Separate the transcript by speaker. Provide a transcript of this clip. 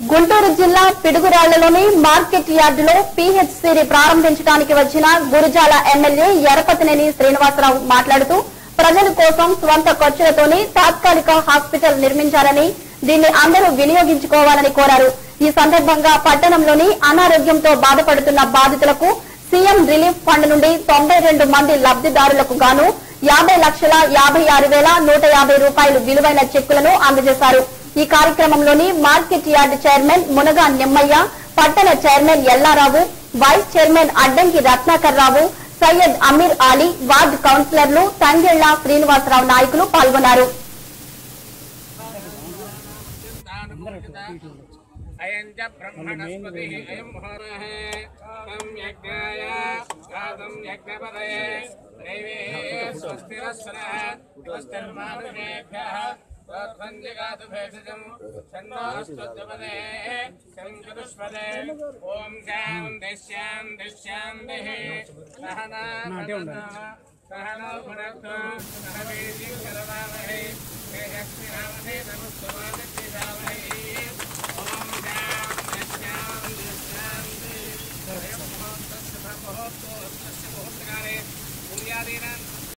Speaker 1: గుంటూరు జిల్లా పిడుగురాళ్లలోని మార్కెట్ యార్డులో పీహెచ్సీని ప్రారంభించడానికి వచ్చిన గురుజాల ఎమ్మెల్యే ఎరపతినేని శ్రీనివాసరావు మాట్లాడుతూ ప్రజల కోసం స్వంత ఖర్చులతోనే తాత్కాలిక హాస్పిటల్ నిర్మించారని దీన్ని అందరూ వినియోగించుకోవాలని కోరారు ఈ సందర్భంగా పట్టణంలోని అనారోగ్యంతో బాధపడుతున్న బాధితులకు సీఎం రిలీఫ్ ఫండ్ నుండి తొంభై రెండు మంది లబ్దిదారులకు గాను యాభై లక్షల యాభై ఆరు వేల నూట యాభై రూపాయలు విలువైన చెక్కులను అందజేశారు ఈ కార్యక్రమంలోని market yard chairman Munaga Nimmaiah పట్టణ chairman Ellarao vice chairman Addanki Ratnakar Rao Syed Ameer Ali ward కౌన్సిలర్లు తంగెళ్ల శ్రీనివాసరావు నాయకులు పాల్గొన్నారు
Speaker 2: అయం చ బ్రహ్మణస్పతి అయం ముహూర్తః తం యజ్ఞాయ గాతం యజ్ఞపదయే దేవే స్వస్తిరస్వరః స్వస్తిర్మానుషేభ్యः స్వస్వంజిగాతు భేషజం ఛందోస్వద్వపదే శంకరుష్పదే ఓం శాంతి శాంతి శాంతిః సహనా సహనో భునక్తు సహ వీర్యం కరవావహై తేజస్వినావహై నమస్తవాదిత్యావహై ఓం శాంతి శాంతి శాంతి అయం మహోత్తస్య మహోత్తస్య మహోత్తకాలే పుణ్యాదీనాం